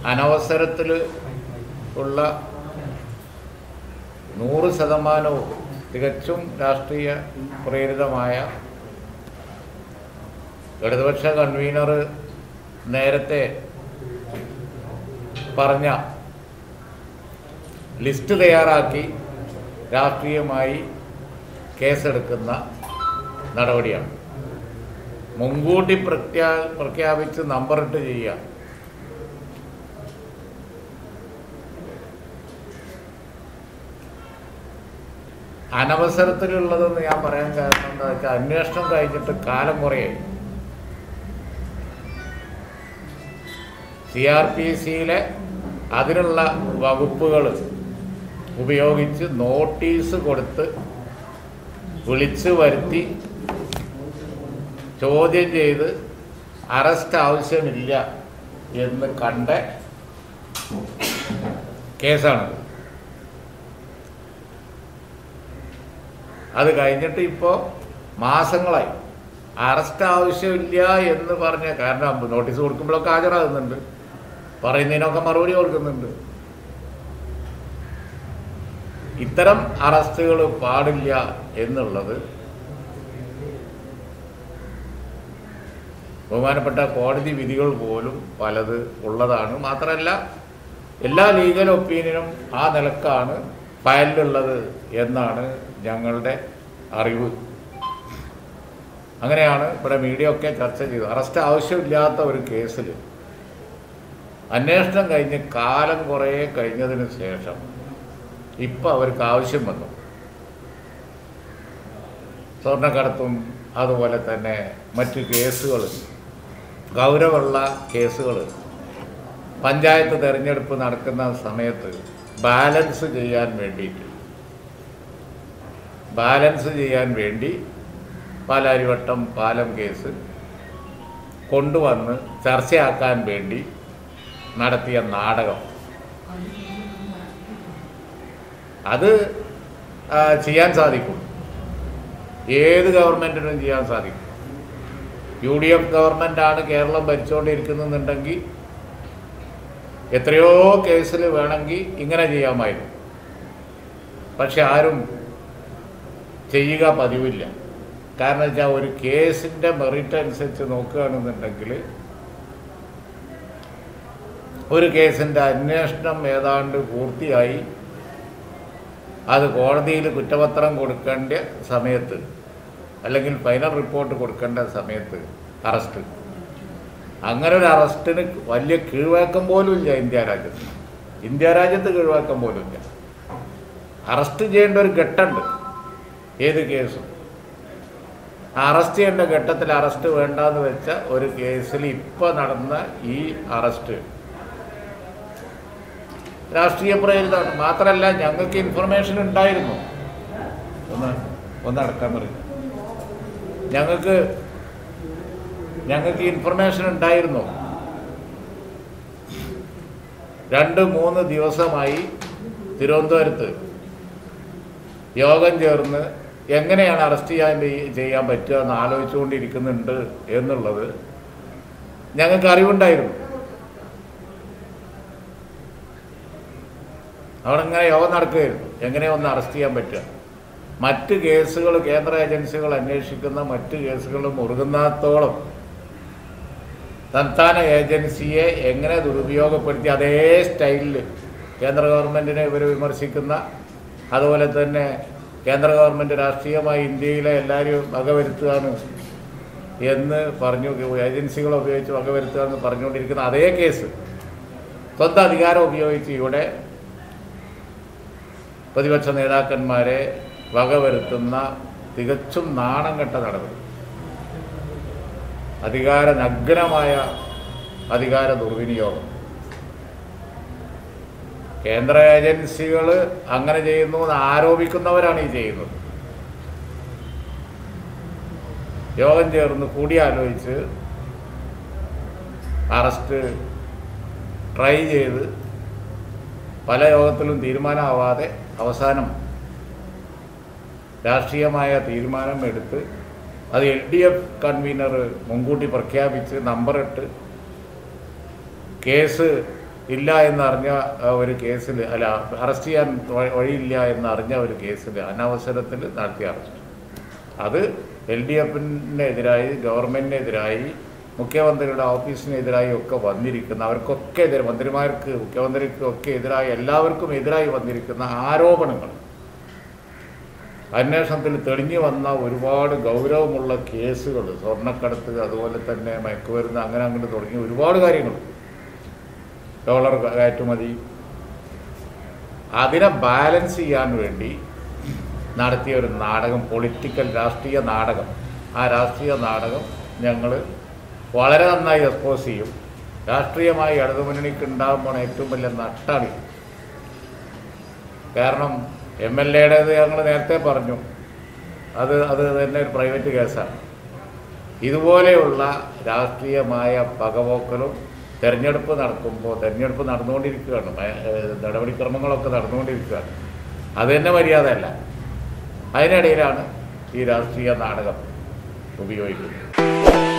അനവസരത്തിൽ ഉള്ള നൂറ് ശതമാനവും തികച്ചും രാഷ്ട്രീയ പ്രേരിതമായ ഇടതുപക്ഷ കൺവീനർ നേരത്തെ പറഞ്ഞ ലിസ്റ്റ് തയ്യാറാക്കി രാഷ്ട്രീയമായി കേസെടുക്കുന്ന നടപടിയാണ് മുൻകൂട്ടി പ്രഖ്യാ പ്രഖ്യാപിച്ച് നമ്പറിട്ട് ചെയ്യുക അനവസരത്തിലുള്ളതെന്ന് ഞാൻ പറയാൻ കാരണം എന്താ വെച്ചാൽ അന്വേഷണം കഴിഞ്ഞിട്ട് കാലം കുറയായി സി ആർ പി സിയിലെ അതിനുള്ള വകുപ്പുകൾ ഉപയോഗിച്ച് നോട്ടീസ് കൊടുത്ത് വിളിച്ചു വരുത്തി ചോദ്യം ചെയ്ത് അറസ്റ്റ് ആവശ്യമില്ല എന്ന് കണ്ട കേസാണ് അത് കഴിഞ്ഞിട്ട് ഇപ്പോൾ മാസങ്ങളായി അറസ്റ്റ് ആവശ്യമില്ല എന്ന് പറഞ്ഞ കാരണം നോട്ടീസ് കൊടുക്കുമ്പോഴൊക്കെ ഹാജരാകുന്നുണ്ട് പറയുന്നതിനൊക്കെ മറുപടി കൊടുക്കുന്നുണ്ട് ഇത്തരം അറസ്റ്റുകൾ പാടില്ല എന്നുള്ളത് ബഹുമാനപ്പെട്ട കോടതി വിധികൾ പോലും പലത് ഉള്ളതാണ് മാത്രമല്ല എല്ലാ ലീഗൽ ഒപ്പീനിയനും ആ നിലക്കാണ് ഫയലിലുള്ളത് എന്നാണ് ഞങ്ങളുടെ അറിവ് അങ്ങനെയാണ് ഇവിടെ മീഡിയ ഒക്കെ ചർച്ച ചെയ്തത് അറസ്റ്റ് ആവശ്യമില്ലാത്ത ഒരു കേസിൽ അന്വേഷണം കഴിഞ്ഞ് കാലം കുറേ കഴിഞ്ഞതിന് ശേഷം ഇപ്പം അവർക്ക് ആവശ്യം വന്നു സ്വർണ്ണക്കടത്തും അതുപോലെ തന്നെ മറ്റ് കേസുകൾ ഗൗരവമുള്ള കേസുകൾ പഞ്ചായത്ത് തെരഞ്ഞെടുപ്പ് നടക്കുന്ന സമയത്ത് ബാലൻസ് ചെയ്യാൻ വേണ്ടിയിട്ട് ബാലൻസ് ചെയ്യാൻ വേണ്ടി പാലാരിവട്ടം പാലം കേസ് കൊണ്ടുവന്ന് ചർച്ചയാക്കാൻ വേണ്ടി നടത്തിയ നാടകം അത് ആ, ചെയ്യാൻ സാധിക്കും ഏത് ഗവൺമെൻറ്റിനും ചെയ്യാൻ സാധിക്കും യു ഡി എഫ് ഗവൺമെൻറ്റാണ് കേരളം ഭരിച്ചുകൊണ്ടിരിക്കുന്നുണ്ടെങ്കിൽ എത്രയോ കേസിൽ വേണമെങ്കിൽ ഇങ്ങനെ ചെയ്യാമായിരുന്നു പക്ഷെ ആരും ചെയ്യുക പതിവില്ല കാരണം വെച്ചാൽ ഒരു കേസിൻ്റെ മെറിറ്റ് അനുസരിച്ച് നോക്കുകയാണെന്നുണ്ടെങ്കിൽ ഒരു കേസിൻ്റെ അന്വേഷണം ഏതാണ്ട് പൂർത്തിയായി അത് കോടതിയിൽ കുറ്റപത്രം കൊടുക്കേണ്ട സമയത്ത് അല്ലെങ്കിൽ ഫൈനൽ റിപ്പോർട്ട് കൊടുക്കേണ്ട സമയത്ത് അറസ്റ്റ് അങ്ങനെ ഒരു അറസ്റ്റിന് വലിയ കീഴ്വഴക്കം പോലും ഇല്ല ഇന്ത്യ രാജ്യത്ത് ഇന്ത്യ രാജ്യത്ത് കീഴ്വഴക്കം പോലും ഇല്ല അറസ്റ്റ് ചെയ്യേണ്ട ഒരു ഘട്ടമുണ്ട് ഏത് കേസും അറസ്റ്റ് ചെയ്യേണ്ട ഘട്ടത്തിൽ അറസ്റ്റ് വേണ്ടാന്ന് വെച്ച ഒരു കേസിൽ ഇപ്പോൾ നടന്ന ഈ അറസ്റ്റ് രാഷ്ട്രീയ പ്രേരിതമാണ് മാത്രമല്ല ഞങ്ങൾക്ക് ഇൻഫർമേഷൻ ഉണ്ടായിരുന്നു ഒന്ന് ഒന്ന് അടക്കാൻ പറയും ഞങ്ങൾക്ക് ഞങ്ങൾക്ക് ഇൻഫർമേഷൻ ഉണ്ടായിരുന്നു രണ്ട് മൂന്ന് ദിവസമായി തിരുവനന്തപുരത്ത് യോഗം ചേർന്ന് എങ്ങനെയാണ് അറസ്റ്റ് ചെയ്യാൻ ചെയ്യാൻ പറ്റുക എന്ന് ആലോചിച്ചുകൊണ്ടിരിക്കുന്നുണ്ട് എന്നുള്ളത് ഞങ്ങൾക്ക് അറിവുണ്ടായിരുന്നു അവിടെ ഇങ്ങനെ യോഗം നടക്കുകയായിരുന്നു എങ്ങനെ ഒന്ന് അറസ്റ്റ് ചെയ്യാൻ പറ്റുക മറ്റ് കേസുകൾ കേന്ദ്ര ഏജൻസികൾ അന്വേഷിക്കുന്ന മറ്റ് കേസുകൾ മുറുകുന്നത്തോളം സംസ്ഥാന ഏജൻസിയെ എങ്ങനെ ദുരുപയോഗപ്പെടുത്തി അതേ സ്റ്റൈലിൽ കേന്ദ്ര ഗവൺമെൻറ്റിനെ ഇവർ വിമർശിക്കുന്ന അതുപോലെ തന്നെ കേന്ദ്ര ഗവൺമെൻറ് രാഷ്ട്രീയമായി ഇന്ത്യയിലെ എല്ലാവരും വകവരുത്തുകയാണ് എന്ന് പറഞ്ഞു ഏജൻസികളെ ഉപയോഗിച്ച് വകവരുത്തുക എന്ന് പറഞ്ഞുകൊണ്ടിരിക്കുന്ന അതേ കേസ് സ്വന്തം അധികാരം ഉപയോഗിച്ച് ഇവിടെ പ്രതിപക്ഷ നേതാക്കന്മാരെ വകവരുത്തുന്ന തികച്ചും നാണം കെട്ട നടപടി അധികാര നഗ്നമായ അധികാര ദുർവിനിയോഗം കേന്ദ്ര ഏജൻസികൾ അങ്ങനെ ചെയ്യുന്നു എന്ന് ആരോപിക്കുന്നവരാണ് ഈ ചെയ്യുന്നത് യോഗം ചേർന്ന് കൂടിയാലോചിച്ച് അറസ്റ്റ് ട്രൈ ചെയ്ത് പല യോഗത്തിലും തീരുമാനമാവാതെ അവസാനം രാഷ്ട്രീയമായ തീരുമാനം എടുത്ത് അത് എൽ ഡി എഫ് കൺവീനർ മുൻകൂട്ടി പ്രഖ്യാപിച്ച് നമ്പറിട്ട് കേസ് ഇല്ല എന്നറിഞ്ഞ ആ, ഒരു കേസിൽ അല്ല അറസ്റ്റ് ചെയ്യാൻ വ- വഴിയില്ല എന്നറിഞ്ഞ ഒരു കേസിൽ അനവസരത്തിൽ നടത്തിയ അറസ്റ്റ് അത് എൽ ഡി എഫിനെതിരായി ഗവൺമെൻറ്റിനെതിരായി മുഖ്യമന്ത്രിയുടെ ഓഫീസിനെതിരായി ഒക്കെ വന്നിരിക്കുന്ന അവർക്കൊക്കെ എതിരെ മന്ത്രിമാർക്ക് മുഖ്യമന്ത്രിക്ക് ഒക്കെ എതിരായി എല്ലാവർക്കും എതിരായി വന്നിരിക്കുന്ന ആരോപണങ്ങൾ അന്വേഷണത്തിൽ തെളിഞ്ഞു വന്ന ഒരുപാട് ഗൗരവമുള്ള കേസുകൾ സ്വർണ്ണക്കടത്ത് അതുപോലെ തന്നെ മയക്കുമരുന്ന് അങ്ങനെ അങ്ങനെ തുടങ്ങി ഒരുപാട് കാര്യങ്ങൾ ഡോളർ കയറ്റുമതി അതിനെ ബാലൻസ് ചെയ്യാൻ വേണ്ടി നടത്തിയ ഒരു നാടകം പൊളിറ്റിക്കൽ രാഷ്ട്രീയ നാടകം ആ രാഷ്ട്രീയ നാടകം ഞങ്ങൾ വളരെ നന്നായി എക്സ്പോസ് ചെയ്യും രാഷ്ട്രീയമായി ഇടതുമുന്നണിക്ക് ഉണ്ടാകാൻ പോണ ഏറ്റവും വലിയ നട്ടാണ് ഇത്. കാരണം എം എൽ എയുടേത് ഞങ്ങൾ നേരത്തെ പറഞ്ഞു അത് അത് തന്നെ ഒരു പ്രൈവറ്റ് കേസാണ് ഇതുപോലെയുള്ള രാഷ്ട്രീയമായ പകപോക്കലും തെരഞ്ഞെടുപ്പ് നടക്കുമ്പോൾ തെരഞ്ഞെടുപ്പ് നടന്നുകൊണ്ടിരിക്കുകയാണ് മ- ഏഹ് നടപടിക്രമങ്ങളൊക്കെ നടന്നുകൊണ്ടിരിക്കുകയാണ് അത് തന്നെ മര്യാദയല്ല അതിനിടയിലാണ് ഈ രാഷ്ട്രീയ നാടകം ഉപയോഗിക്കുന്നത്